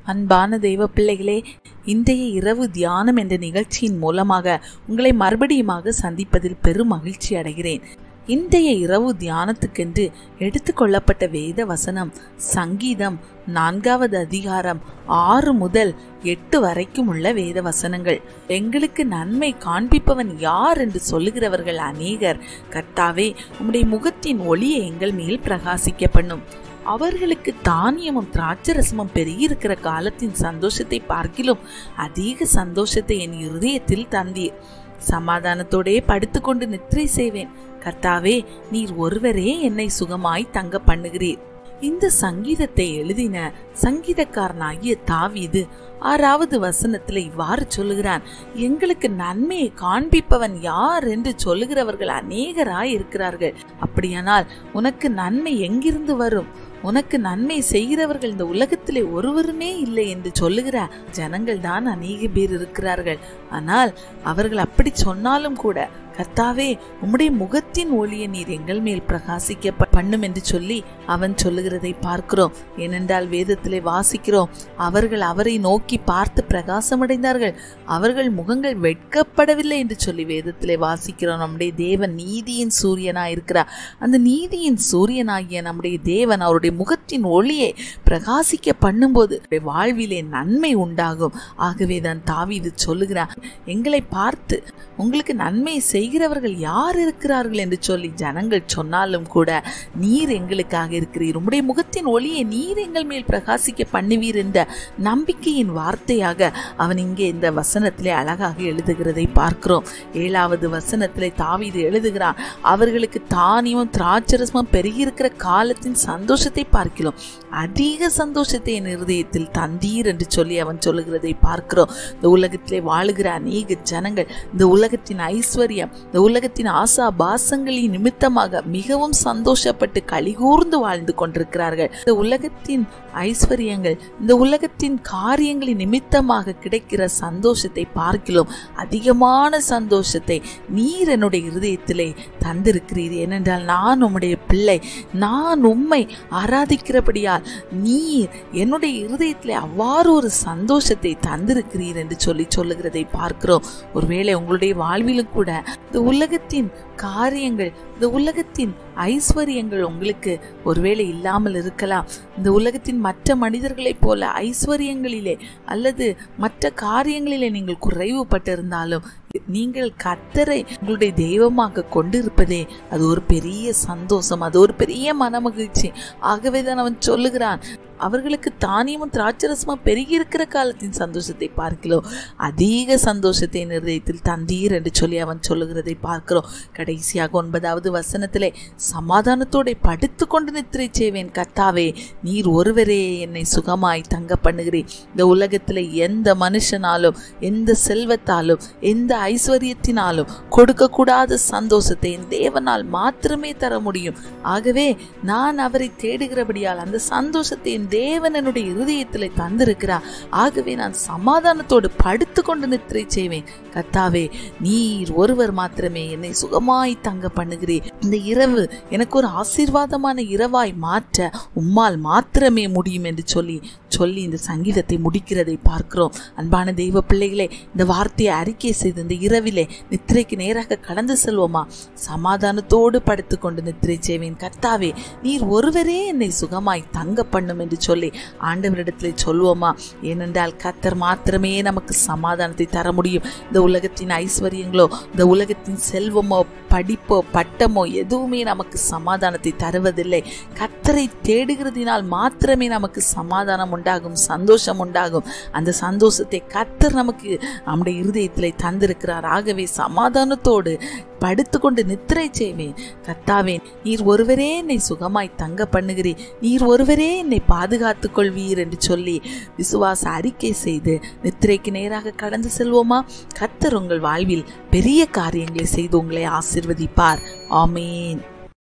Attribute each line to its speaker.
Speaker 1: அன்பான தெய்வ பிள்ளைகளே இன்றைய இரவு தியானம் என்ற நிகழ்ச்சியின் மூலமாக உங்களை மறுபடியுமாக சந்திப்பதில் பெரும் மகிழ்ச்சி அடைகிறேன் இன்றைய இரவு தியானத்துக்கென்று எடுத்துக்கொள்ளப்பட்ட வேத வசனம் சங்கீதம் நான்காவது அதிகாரம் ஆறு முதல் எட்டு வரைக்கும் உள்ள வேத வசனங்கள் எங்களுக்கு நன்மை காண்பிப்பவன் யார் என்று சொல்லுகிறவர்கள் அநேகர் கர்த்தாவே உம்முடைய முகத்தின் ஒளியை எங்கள் மேல் பிரகாசிக்க பண்ணும் அவர்களுக்கு தானியமும் திராட்சரசமும் பெருகியிருக்கிற காலத்தின் சந்தோஷத்தை பார்க்கிலும் அதிக சந்தோஷத்தை என் இருதயத்தில் தந்தீர் சமாதானத்தோடே படுத்துக்கொண்டு நித்திரை செய்வேன் கர்த்தாவே நீர் ஒருவரே என்னை சுகமாய் தங்க பண்ணுகிறீர் இந்த சங்கீதத்தை எழுதின சங்கீதக்காரனாகிய தாவீது ஆறாவது வசனத்துல இவ்வாறு சொல்லுகிறான் எங்களுக்கு நன்மையை காண்பிப்பவன் யார் என்று சொல்லுகிறவர்கள் அநேகராய் இருக்கிறார்கள் அப்படியானால் உனக்கு நன்மை எங்கிருந்து வரும் உனக்கு நன்மை செய்கிறவர்கள் இந்த உலகத்திலே ஒருவருமே இல்லை என்று சொல்லுகிற ஜனங்கள் தான் அநேக பேர் இருக்கிறார்கள் ஆனால் அவர்கள் அப்படி சொன்னாலும் கூட கர்த்தாவே உம்முடைய முகத்தின் ஒளியை நீர் எங்கள் மேல் பிரகாசிக்க பண்ணும் என்று சொல்லி அவன் சொல்லுகிறதை பார்க்கிறோம் ஏனென்றால் வேதத்திலே வாசிக்கிறோம் அவர்கள் அவரை நோக்கி பார்த்து பிரகாசமடைந்தார்கள் அவர்கள் முகங்கள் வெட்கப்படவில்லை என்று சொல்லி வேதத்திலே வாசிக்கிறோம் நம்முடைய தேவன் நீதியின் சூரியனாய் இருக்கிறார் அந்த நீதியின் சூரியனாகிய நம்முடைய தேவன் அவருடைய முகத்தின் ஒளியை பிரகாசிக்க பண்ணும்போது வாழ்விலே நன்மை உண்டாகும் ஆகவே தான் தாவீது சொல்லுகிறார் எங்களை பார்த்து உங்களுக்கு நன்மை செய்கிறவர்கள் யார் இருக்கிறார்கள் என்று சொல்லி ஜனங்கள் சொன்னாலும் கூட நீர் எங்களுக்காக இருக்கிறீர் உம்முடைய முகத்தின் ஒளியை நீர் எங்கள் மேல் பிரகாசிக்க பண்ணுவீர் என்ற நம்பிக்கையின் வார்த்தையாக அவன் இங்கே இந்த வசனத்திலே அழகாக எழுதுகிறதை பார்க்கிறோம் ஏழாவது வசனத்திலே தாவீது எழுதுகிறான் அவர்களுக்கு தானியமும் திராட்சரசமும் பெருகியிருக்கிற காலத்தின் சந்தோஷத்தை பார்க்கிறோம் அதிக சந்தோஷத்தை என் இருதயத்தில் தந்தீர் என்று சொல்லி அவன் சொல்லுகிறதை பார்க்கிறோம் இந்த உலகத்திலே வாழுகிற அநேக ஜனங்கள் இந்த உலகத்தின் ஐஸ்வர்யம் இந்த உலகத்தின் ஆசா பாசங்களின் நிமித்தமாக மிகவும் சந்தோஷப்பட்டு கலிகூர்ந்து வாழ்ந்து கொண்டிருக்கிறார்கள் இந்த உலகத்தின் ஐஸ்வர்யங்கள் இந்த உலகத்தின் காரியங்களின் நிமித்தமாக கிடைக்கிற சந்தோஷத்தை பார்க்கிறோம் அதிகமான சந்தோஷத்தை நீர் என்னுடைய இருதயத்திலே தந்திருக்கிறீர் ஏனென்றால் நான் உம்முடைய பிள்ளை நான் உம்மை ஆராதிக்கிறபடியால் நீர் என்னுடைய இருதயத்திலே அவ்வாறு ஒரு சந்தோஷத்தை தந்திருக்கிறீர் என்று சொல்லி சொல்லுகிறதை பார்க்கிறோம் ஒருவேளை உங்களுடைய வாழ்விலும் கூட இந்த உலகத்தின் காரியங்கள் இந்த உலகத்தின் ஐஸ்வர்யங்கள் உங்களுக்கு ஒருவேளை இல்லாமல் இருக்கலாம் இந்த உலகத்தின் மற்ற மனிதர்களைப் போல ஐஸ்வர்யங்களிலே அல்லது மற்ற காரியங்களிலே நீங்கள் குறைவுபட்டிருந்தாலும் நீங்கள் கத்தரை உங்களுடைய தெய்வமாக கொண்டிருப்பதே அது ஒரு பெரிய சந்தோஷம் அது ஒரு பெரிய மனமகிழ்ச்சி ஆகவே தான் அவன் சொல்லுகிறான் அவர்களுக்கு தானியமும் திராட்சரசமும் பெருகி இருக்கிற காலத்தின் சந்தோஷத்தை பார்க்கிறோம் அதிக சந்தோஷத்தை நிர்ணயத்தில் தந்தீர் என்று சொல்லி அவன் சொல்லுகிறதை பார்க்கிறோம் கடைசியாக ஒன்பதாவது வசனத்திலே சமாதானத்தோட படுத்து கொண்டு நித்திரை செய்வேன் கத்தாவே நீர் ஒருவரே என்னை சுகமாய் தங்க பண்ணுகிறேன் இந்த உலகத்தில் எந்த மனுஷனாலும் எந்த செல்வத்தாலும் எந்த ஐஸ்வர்யத்தினாலும் கொடுக்கக்கூடாத சந்தோஷத்தை என் தேவனால் மாத்திரமே தர முடியும் ஆகவே நான் அவரை தேடுகிறபடியால் அந்த சந்தோஷத்தை என் தேவன் என்னுடைய இருதயத்தில் தந்திருக்கிறார் ஆகவே நான் சமாதானத்தோடு படுத்து கொண்டு நித்திரை செய்வேன் கத்தாவே நீர் ஒருவர் மாத்திரமே என்னை சுகமாய் தங்க பண்ணுகிறேன் இந்த இரவு எனக்கு ஒரு ஆசீர்வாதமான இரவாய் மாற்ற உம்மால் மாத்திரமே முடியும் என்று சொல்லி சொல்லி இந்த சங்கீதத்தை முடிக்கிறதை பார்க்கிறோம் அன்பான தெய்வ பிள்ளைகளே இந்த வார்த்தையை அறிக்கை செய்து இந்த இரவிலே நித்திரைக்கு நேராக கடந்து செல்வோமா சமாதானத்தோடு படுத்துக்கொண்டு நித்திரை செய்வேன் கர்த்தாவே நீர் ஒருவரே என்னை சுகமாய் தங்க பண்ணும் என்று சொல்லி ஆண்டவரிடத்தில் சொல்வோமா ஏனென்றால் கத்தர் மாத்திரமே நமக்கு சமாதானத்தை தர முடியும் இந்த உலகத்தின் ஐஸ்வர்யங்களோ இந்த உலகத்தின் செல்வமோ படிப்போ பட்டமோ எதுவுமே நமக்கு சமாதானத்தை தருவதில்லை கத்தரை தேடுகிறதினால் மாத்திரமே நமக்கு சமாதானம் உண்டாகும் சந்தோஷம் உண்டாகும் அந்த சந்தோஷத்தை கத்தர் நமக்கு நம்முடைய இருதயத்தில் தந்திருக்கிறார் ஆகவே சமாதானத்தோடு படுத்துக்கொண்டு நித்திரை செய்வேன் கத்தாவே நீர் ஒருவரே என்னை சுகமாய் தங்க பண்ணுகிறீர் நீர் ஒருவரே என்னை பாதுகாத்துக் கொள்வீர் என்று சொல்லி விசுவாச அறிக்கை செய்து நித்திரைக்கு நேராக கடந்து செல்வோமா கத்தர் உங்கள் வாழ்வில் பெரிய காரியங்களை செய்து உங்களை ஆசிர்வதிப்பார் ஆமேன்